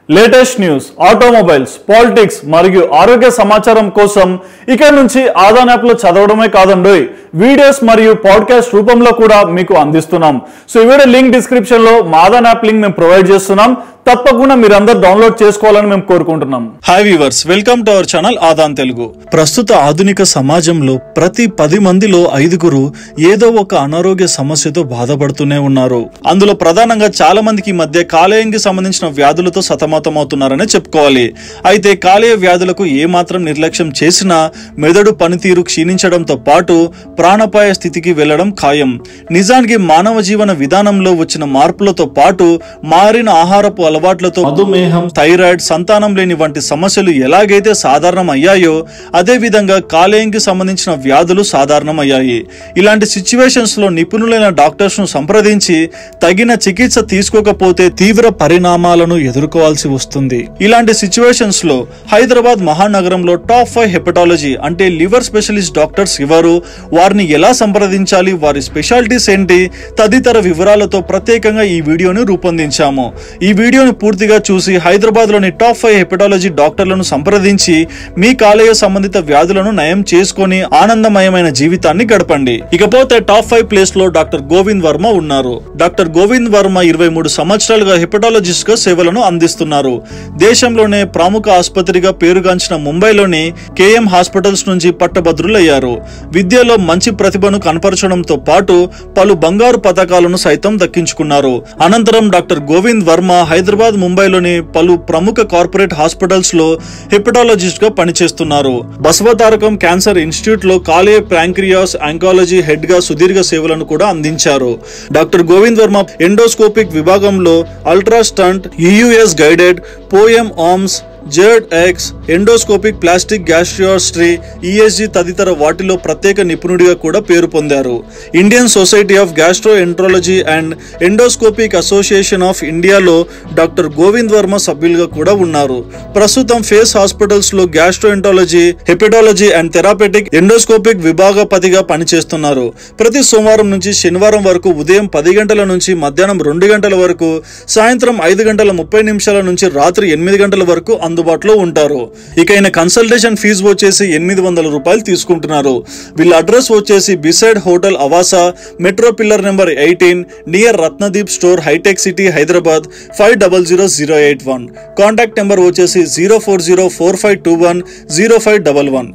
latest news automobiles politics మరియు ఆరోగ్య సమాచారం కోసం ఇక నుంచి ఆదాన్ యాప్లో చదవడమే కాదండోయ్ వీడియోస్ మరియు పాడ్కాస్ట్ రూపంలో కూడా మీకు అందిస్తున్నాం సో ఈ వీడియో లింక్ డిస్క్రిప్షన్ లో మా ఆదాన్ యాప్ లింక్ మేము ప్రొవైడ్ చేస్తున్నాం తప్పకుండా మీరందరూ డౌన్లోడ్ చేసుకోవాలని మేము కోరుకుంటున్నాం hi viewers welcome to our channel Aadhan Telugu ప్రస్తుత ఆధునిక సమాజంలో ప్రతి పది మందిలో ఐదుగురు ఏదో ఒక అనారోగ్య సమస్యతో బాధపడుతూనే ఉన్నారు అందులో ప్రధానంగా చాలా మందికి ఈ మధ్య కాలేయంకి సంబంధించిన వ్యాధులతో సతమతమవుతున్నారనే చెప్పుకోవాలి అయితే కాలేయ వ్యాధులకు ఏ మాత్రం నిర్లక్ష్యం చేసినా మెదడు పనితీరు క్షీణించడంతో పాటు ప్రాణాపాయ స్థితికి వెళ్లడం ఖాయం నిజానికి మానవ జీవన విధానంలో వచ్చిన మార్పులతో పాటు మారిన ఆహారపు అలవాట్లతో మధుమేహం థైరాయిడ్ సంతానం లేని వంటి సమస్యలు ఎలాగైతే సాధారణం అయ్యాయో అదే విధంగా కాలేయంకి సంబంధించిన వ్యాధులు సాధారణమయ్యాయి ఇలాంటి సిచ్యువేషన్స్ లో నిపుణులైన డాక్టర్స్ ను సంప్రదించి తగిన చికిత్స తీసుకోకపోతే తీవ్ర పరిణామాలను ఎదుర్కోవాల్సి వస్తుంది ఇలాంటి సిచ్యువేషన్స్ లో హైదరాబాద్ మహానగరంలో టాప్ ఫైవ్ హెపటాలజీ అంటే లివర్ స్పెషలిస్ట్ డాక్టర్స్ ఎవరు వారిని ఎలా సంప్రదించాలి వారి స్పెషాలిటీస్ ఏంటి తదితర వివరాలతో ప్రత్యేకంగా ఈ వీడియోని రూపొందించాము ఈ వీడియోని పూర్తిగా చూసి హైదరాబాద్ లోని టాప్ ఫైవ్ హెపటాలజీ డాక్టర్లను సంప్రదించి మీ కాలేయ సంబంధిత వ్యాధులను నయం చేసుకొని ఆనందమయమైన జీవితాన్ని గడపండి ఇకపోతే టాప్ ఫైవ్ ప్లేస్ లో డాక్టర్ గోవింద్ వర్మ ఉన్నారు డాక్టర్ గోవింద్ వర్మ ఇరవై మూడు సంవత్సరాలుగా హెపటాలజిస్ట్ గా సేవలను అందిస్తున్నారు దేశంలోనే ప్రముఖ ఆసుపత్రిగా పేరుగాంచిన ముంబైలోని కేఎం హాస్పిటల్స్ నుంచి పట్టభద్రులయ్యారు విద్యలో మంచి ప్రతిభను కనపరచడంతో పాటు పలు బంగారు పథకాలను సైతం దక్కించుకున్నారు అనంతరం డాక్టర్ గోవింద్ వర్మ హైదరాబాద్ ముంబైలోని పలు ప్రముఖ కార్పొరేట్ హాస్పిటల్స్ లో హెపటాలజిస్ట్ గా పనిచేస్తున్నారు బసవతారకం క్యాన్సర్ ఇన్స్టిట్యూట్ లో కాలేయ ప్రాంక్రియాస్ ఆంకాలజీ హెడ్ గా సుదీర్ఘ సేవలను కూడా అందించారు డాక్టర్ గోవింద్ వర్మ ఎండోస్కోపిక్ విభాగంలో ultrasound EUS guided POEM arms Z X endoscopic plastic గ్యాస్ట్రియాస్ట్రీ ఈఎస్జి తదితర వాటిలో ప్రత్యేక నిపుణుడిగా కూడా పేరు పొందారు Indian society of gastroenterology and endoscopic association of ఇండియాలో డాక్టర్ గోవింద్ వర్మ సభ్యులుగా కూడా ఉన్నారు ప్రస్తుతం ఫేస్ హాస్పిటల్స్ లో gastroenterology hepatology and therapeutic endoscopic విభాగపతిగా పనిచేస్తున్నారు ప్రతి సోమవారం నుంచి శనివారం వరకు ఉదయం పది గంటల నుంచి మధ్యాహ్నం రెండు గంటల వరకు సాయంత్రం ఐదు గంటల ముప్పై నిమిషాల నుంచి రాత్రి ఎనిమిది గంటల వరకు అందుబాటులో ఉంటారు ఇక ఈయన కన్సల్టేషన్ ఫీజు వచ్చేసి ఎనిమిది వందల రూపాయలు తీసుకుంటున్నారు వీళ్ళ అడ్రస్ వచ్చేసి beside hotel Avasa metro pillar number eighteen near Ratnadeep store Hitech City Hyderabad five double zero zero eight one contact number వచ్చేసి zero four zero four five two one zero five double one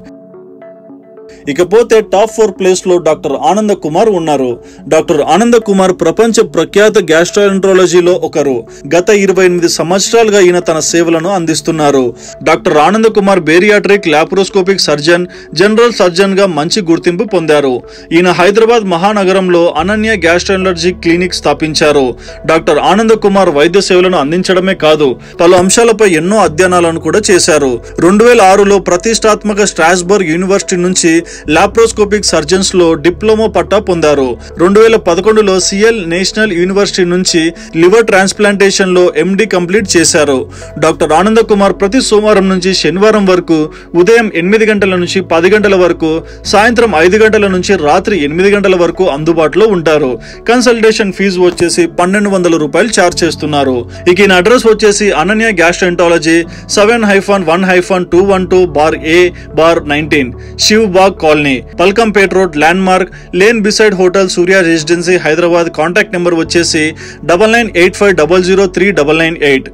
ఇకపోతే top four place లో doctor Ananda Kumar ఉన్నారు doctor Ananda Kumar ప్రపంచ ప్రఖ్యాత గ్యాస్ట్రాంట్రాలజీలో ఒకరు గత ఇరవై ఎనిమిది సంవత్సరాలుగా ఈయన తన సేవలను అందిస్తున్నారు doctor Ananda Kumar bariatric laparoscopic surgeon general surgeon గా మంచి గుర్తింపు పొందారు ఈయన హైదరాబాద్ మహానగరంలో అనన్య గ్యాస్ట్రాలజీ క్లినిక్ స్థాపించారు డాక్టర్ ఆనంద కుమార్ వైద్య సేవలను అందించడమే కాదు పలు అంశాలపై ఎన్నో అధ్యయనాలను కూడా చేశారు రెండు వేల ఆరులో ప్రతిష్టాత్మక స్ట్రాస్బర్గ్ యూనివర్సిటీ నుంచి లాప్రోస్కోపిక్ సర్జన్స్ లో డిప్లొమా పట్టా పొందారు రెండు వేల పదకొండులో సిఎల్ నేషనల్ యూనివర్సిటీ నుంచి లివర్ ట్రాన్స్ప్లాంటేషన్ లో ఎండి కంప్లీట్ చేశారు డాక్టర్ ఆనంద కుమార్ ప్రతి సోమవారం నుంచి శనివారం వరకు ఉదయం ఎనిమిది గంటల నుంచి పది గంటల వరకు సాయంత్రం ఐదు గంటల నుంచి రాత్రి ఎనిమిది గంటల వరకు అందుబాటులో ఉంటారు కన్సల్టేషన్ ఫీజు వచ్చేసి పన్నెండు వందల రూపాయలు ఛార్జ్ చేస్తున్నారు ఇక ఈయన అడ్రస్ వచ్చేసి Ananya gastroenterology seven hyphen one hyphen two one two bar A bar nineteen Shiv Bagh colony Palkampet road landmark lane beside hotel Surya residency Hyderabad contact number వచ్చేసి double nine eight five double zero three double nine eight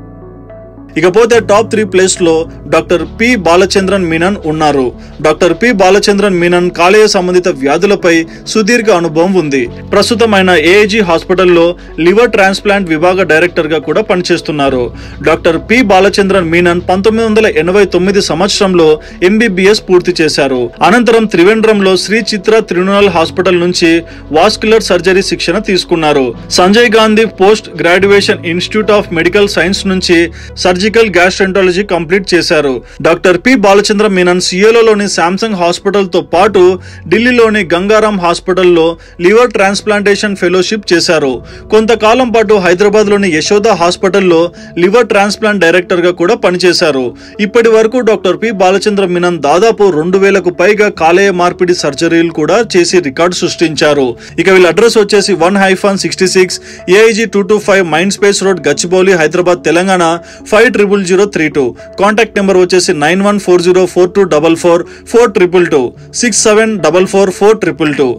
ఇకపోతే top three place లో doctor P Balachandran Menon ఉన్నారు doctor P Balachandran Menon కాలేయ సంబంధిత వ్యాధులపై సుదీర్ఘ అనుభవం ఉంది ప్రస్తుతం ఆయన ఏఐజీ హాస్పిటల్లో లివర్ ట్రాన్స్ప్లాంట్ విభాగ డైరెక్టర్ గా కూడా పనిచేస్తున్నారు డాక్టర్ పి బాలచంద్రన్ మీనన్ పంతొమ్మిది వందల ఎనభై తొమ్మిది సంవత్సరంలో ఎంబీబీఎస్ పూర్తి చేశారు అనంతరం త్రివేంద్రంలో శ్రీ చిత్ర త్రినునల్ హాస్పిటల్ నుంచి వాస్కులర్ సర్జరీ శిక్షణ తీసుకున్నారు Sanjay Gandhi post graduation institute of medical science నుంచి సర్జికల్ గ్యాస్ట్రెంటాలజీ కంప్లీట్ చేశారు డాక్టర్ పి బాలచంద్ర మీనన్ సియోలోని శాంసంగ్ హాస్పిటల్ తో పాటు ఢిల్లీలోని గంగారాం హాస్పిటల్లో లివర్ ట్రాన్స్ప్లాంటేషన్ ఫెలోషిప్ చేశారు కొంతకాలం పాటు హైదరాబాద్ లోని యశోద హాస్పిటల్లో లివర్ ట్రాన్స్ప్లాంట్ డైరెక్టర్ గా కూడా పనిచేశారు ఇప్పటి వరకు డాక్టర్ పి బాలచంద్ర మీనన్ దాదాపు రెండు వేలకు పైగా కాలేయ మార్పిడి సర్జరీలు కూడా చేసి రికార్డు సృష్టించారు ఇక వీళ్ళ అడ్రస్ వచ్చేసి one hyphen sixty six AIG two two five mind space road Gachibowli Hyderabad Telangana five triple zero three two contact number వచ్చేసి nine one four zero four two double four four triple two six seven double four four triple two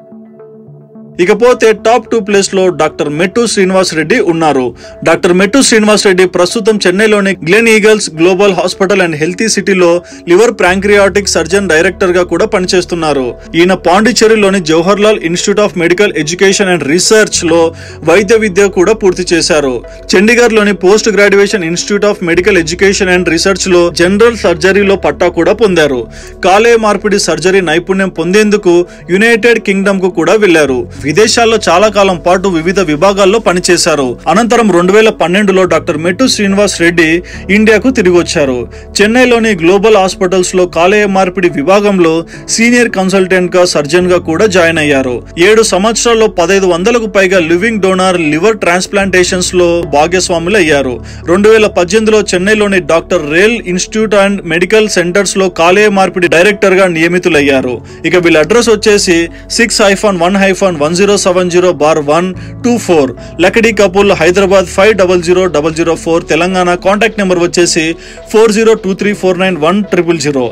ఇకపోతే top two place లో doctor Mettu Srinivas Reddy ఉన్నారు doctor Mettu Srinivas Reddy ప్రస్తుతం చెన్నైలోని Gleneagles global hospital and healthy సిటీలో liver pancreatic surgeon director గా కూడా పనిచేస్తున్నారు ఈయన పాండిచ్చేరిలోని Jawahar Lal institute of medical education and research లో వైద్య విద్య కూడా పూర్తి చేశారు చండీగఢ్ లోని post graduation institute of medical education and research లో జనరల్ సర్జరీలో పట్టా కూడా పొందారు కాలేయ మార్పిడి సర్జరీ నైపుణ్యం పొందేందుకు యునైటెడ్ కింగ్డమ్ కు కూడా వెళ్లారు విదేశాల్లో చాలా కాలం పాటు వివిధ విభాగాల్లో పనిచేశారు అనంతరం రెండు వేల పన్నెండులో డాక్టర్ మెట్టు శ్రీనివాస్ రెడ్డి ఇండియాకు తిరిగి వచ్చారు చెన్నైలోని గ్లోబల్ హాస్పిటల్స్ లో కాలేయ మార్పిడి విభాగంలో సీనియర్ కన్సల్టెంట్ గా సర్జన్ గా కూడా జాయిన్ అయ్యారు ఏడు సంవత్సరాల్లో పదహైదు వందలకు పైగా లివింగ్ డోనార్ లివర్ ట్రాన్స్ప్లాంటేషన్స్ లో భాగస్వాములు అయ్యారు రెండు వేల పద్దెనిమిదిలో చెన్నైలోని doctor Rela institute and medical centres లో కాలేయ మార్పిడి డైరెక్టర్ గా నియమితులయ్యారు ఇక వీళ్ళ అడ్రస్ వచ్చేసి six hyphen one hyphen one zero seven zero bar one two four Lakdi Kapul Hyderabad five double zero double zero four Telangana contact number వచ్చేసి four zero two three four nine one triple zero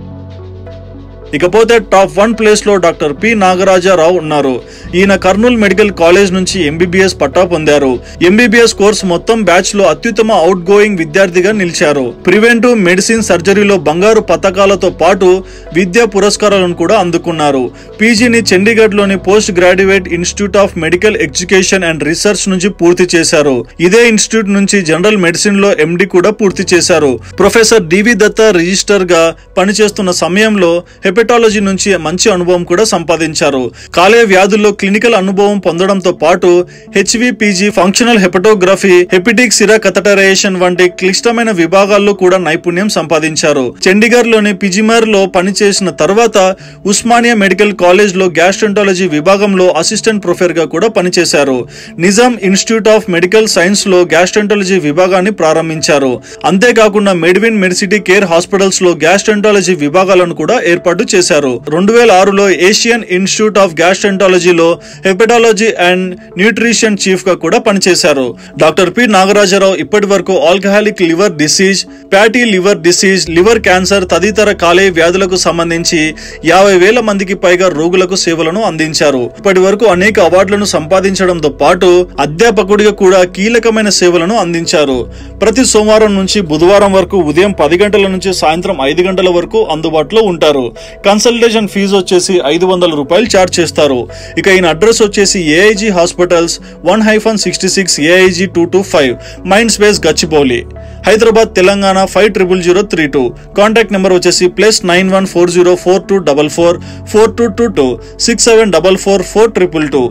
ఇకపోతే top one place లో doctor P Nagaraja Rao ఉన్నారు ఈయన Kurnool medical college నుంచి MBBS పట్టా పొందారు MBBS course మొత్తం batch లో అత్యుత్తమ అవుట్ గోయింగ్ విద్యార్థిగా నిలిచారు ప్రివెంటివ్ మెడిసిన్ సర్జరీలో బంగారు పథకాలతో పాటు విద్యా పురస్కారాలను కూడా అందుకున్నారు పీజీని చండీగఢ్ లోని post graduate institute of medical education and research నుంచి పూర్తి చేశారు ఇదే ఇన్స్టిట్యూట్ నుంచి జనరల్ మెడిసిన్ లో ఎండి కూడా పూర్తి చేశారు ప్రొఫెసర్ డివి దత్తా రిజిస్టర్ గా పనిచేస్తున్న సమయంలో హెపటాలజీ నుంచి మంచి అనుభవం కూడా సంపాదించారు కాలేయ వ్యాధుల్లో క్లినికల్ అనుభవం పొందడంతో పాటు హెచ్విపిజి ఫంక్షనల్ హెపటోగ్రఫీ హెపిటిక్ సిరా కథటరేషన్ వంటి క్లిష్టమైన విభాగాల్లో కూడా నైపుణ్యం సంపాదించారు చండీగఢ్ లోని పిజిమర్ లో పనిచేసిన తర్వాత ఉస్మానియా మెడికల్ కాలేజ్ లో గ్యాస్ట్రంటాలజీ విభాగంలో అసిస్టెంట్ ప్రొఫెసర్ గా కూడా పనిచేశారు Nizam institute of medical science లో గ్యాస్ట్రంటాలజీ విభాగాన్ని ప్రారంభించారు అంతేకాకుండా మెడ్విన్ మెడిసిటీ కేర్ హాస్పిటల్స్ లో గ్యాస్ట్రంటాలజీ విభాగాలను కూడా ఏర్పాటు చేశారు రెండు వేల ఆరులో ఏషియన్ ఇన్స్టిట్యూట్ ఆఫ్ గ్యాస్ట్రంటాలజీలో హెపటాలజీ అండ్ న్యూట్రిషన్ చీఫ్ గా కూడా పనిచేశారు డాక్టర్ పి నాగరాజరావు ఇప్పటి వరకు alcoholic liver disease fatty liver disease liver cancer తదితర కాలేయ వ్యాధులకు సంబంధించి యాభై వేల మందికి పైగా రోగులకు సేవలను అందించారు ఇప్పటి వరకు అనేక అవార్డులను సంపాదించడంతో పాటు అధ్యాపకుడిగా కూడా కీలకమైన సేవలను అందించారు ప్రతి సోమవారం నుంచి బుధవారం వరకు ఉదయం పది గంటల నుంచి సాయంత్రం ఐదు గంటల వరకు అందుబాటులో ఉంటారు కన్సల్టేషన్ ఫీజు వచ్చేసి ఐదు వందల రూపాయలు ఛార్జ్ చేస్తారు ఇక ఈయన అడ్రస్ వచ్చేసి AIG hospitals one hyphen sixty six AIG two two five mind space Gachibowli Hyderabad Telangana five triple zero three two contact number వచ్చేసి plus nine one four zero four two double four four two two two six seven double four four triple two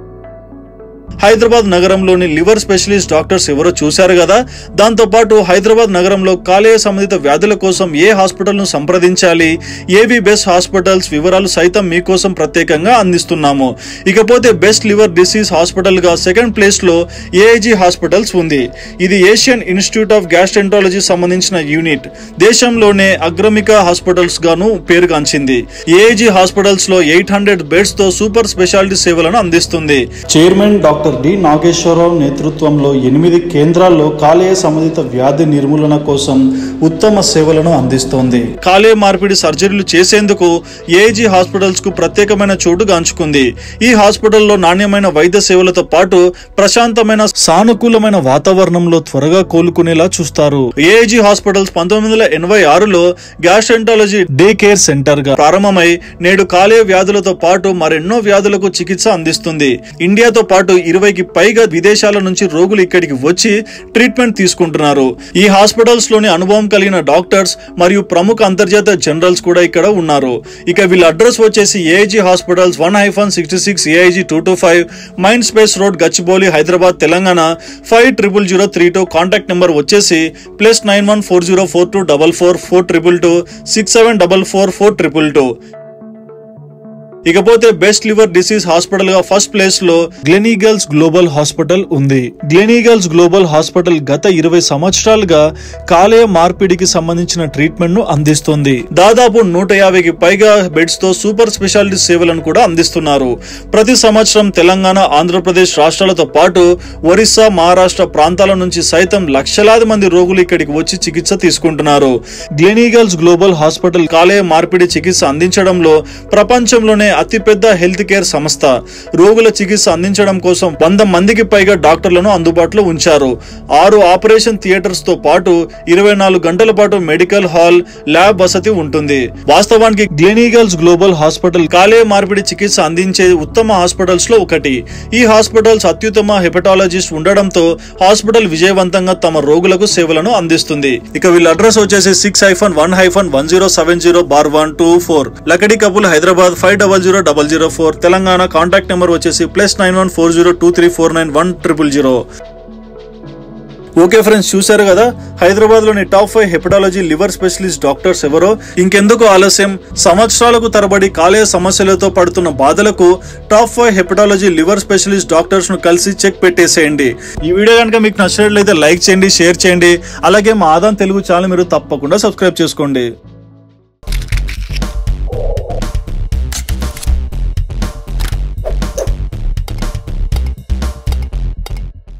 Hyderabad నగరంలోని liver specialist doctors ఎవరో చూశారు కదా దాంతో పాటు హైదరాబాద్ నగరంలో కాలేయ సంబంధిత వ్యాధుల కోసం ఏ హాస్పిటల్ ను సంప్రదించాలి ఏవి బెస్ట్ హాస్పిటల్స్ వివరాలు సైతం మీకోసం ప్రత్యేకంగా అందిస్తున్నాము ఇకపోతే బెస్ట్ లివర్ డిసీజ్ హాస్పిటల్ గా సెకండ్ ప్లేస్ లో ఏఐజీ హాస్పిటల్స్ ఉంది ఇది ఏషియన్ ఇన్స్టిట్యూట్ ఆఫ్ గ్యాస్ట్రెంటాలజీ సంబంధించిన యూనిట్ దేశంలోనే అగ్రమిక హాస్పిటల్స్ గాను పేరుగాంచింది ఏఐజీ హాస్పిటల్స్ లో ఎయిట్ హండ్రెడ్ బెడ్స్ తో సూపర్ స్పెషాలిటీ సేవలను అందిస్తుంది చైర్మన్ డాక్టర్ డి నాగేశ్వరరావు నేతృత్వంలో ఎనిమిది కేంద్రాల్లో కాలేయ సంబంధిత వ్యాధి నిర్మూలన కోసం ఉత్తమ సేవలను అందిస్తోంది కాలేయ మార్పిడి సర్జరీలు చేసేందుకు ఏఐజీ హాస్పిటల్స్ కు ప్రత్యేకమైన చోటు గాంచుకుంది ఈ హాస్పిటల్లో నాణ్యమైన వైద్య సేవలతో పాటు ప్రశాంతమైన సానుకూలమైన వాతావరణంలో త్వరగా కోలుకునేలా చూస్తారు ఏఐజీ హాస్పిటల్స్ పంతొమ్మిది వందల ఎనభై ఆరులో గ్యాస్ట్రెంటాలజీ డే కేర్ సెంటర్ గా ప్రారంభమై నేడు కాలేయ వ్యాధులతో పాటు మరెన్నో వ్యాధులకు చికిత్స అందిస్తుంది ఇండియాతో పాటు ఇరవైకి పైగా విదేశాల నుంచి రోగులు ఇక్కడికి వచ్చి ట్రీట్మెంట్ తీసుకుంటున్నారు ఈ హాస్పిటల్స్ లోని అనుభవం కలిగిన డాక్టర్స్ మరియు ప్రముఖ అంతర్జాతీయ జనరల్స్ కూడా ఇక్కడ ఉన్నారు ఇక వీళ్ళ అడ్రస్ వచ్చేసి AIG hospitals one hyphen sixty six AIG two two five mind space road Gachibowli Hyderabad Telangana five triple zero three two contact number వచ్చేసి plus nine one four zero four two double four four triple two six seven double four four triple two ఇకపోతే best liver disease hospital గా first place లో Gleneagles global hospital ఉంది గ్లెనీగల్స్ global hospital గత ఇరవై సంవత్సరాలుగా కాలేయ మార్పిడికి సంబంధించిన ట్రీట్మెంట్ ను అందిస్తుంది దాదాపు నూట యాభైకి పైగా బెడ్స్ తో సూపర్ స్పెషాలిటీ సేవలను కూడా అందిస్తున్నారు ప్రతి సంవత్సరం తెలంగాణ ఆంధ్రప్రదేశ్ రాష్ట్రాలతో పాటు ఒరిస్సా మహారాష్ట్ర ప్రాంతాల నుంచి సైతం లక్షలాది మంది రోగులు ఇక్కడికి వచ్చి చికిత్స తీసుకుంటున్నారు గ్లెనీగల్స్ గ్లోబల్ హాస్పిటల్ కాలేయ మార్పిడి చికిత్స అందించడంలో ప్రపంచంలోనే అతిపెద్ద హెల్త్ కేర్ సంస్థ రోగుల చికిత్స అందించడం కోసం వంద మందికి పైగా డాక్టర్లను అందుబాటులో ఉంచారు ఆరు ఆపరేషన్ థియేటర్స్ తో పాటు ఇరవై నాలుగు గంటల పాటు మెడికల్ హాల్ ల్యాబ్ వసతి ఉంటుంది వాస్తవానికి గ్లెనీగల్స్ గ్లోబల్ హాస్పిటల్ కాలేయ మార్పిడి చికిత్స అందించే ఉత్తమ హాస్పిటల్స్ లో ఒకటి ఈ హాస్పిటల్స్ అత్యుత్తమ హెపటాలజిస్ట్ ఉండడంతో హాస్పిటల్ విజయవంతంగా తమ రోగులకు సేవలను అందిస్తుంది ఇక వీళ్ళ అడ్రస్ వచ్చేసి six hyphen one hyphen one zero seven zero bar one two four Lakdikapul Hyderabad five double zero double zero four Telangana contact number వచ్చేసి plus nine one four zero two three four nine one triple zero okay friends చూశారు కదా హైదరాబాద్ లోని top five hepatology liver specialist doctors ఎవరో ఇంకెందుకు ఆలస్యం సంవత్సరాలకు తరబడి కాలేయ సమస్యలతో పడుతున్న బాధలకు top five hepatology liver specialist doctors ను కలిసి చెక్ పెట్టేసేయండి ఈ వీడియో కనుక మీకు నచ్చినట్లయితే లైక్ చేయండి షేర్ చేయండి అలాగే మా ఆదాన్ తెలుగు ఛానల్ మీరు తప్పకుండా సబ్స్క్రైబ్ చేసుకోండి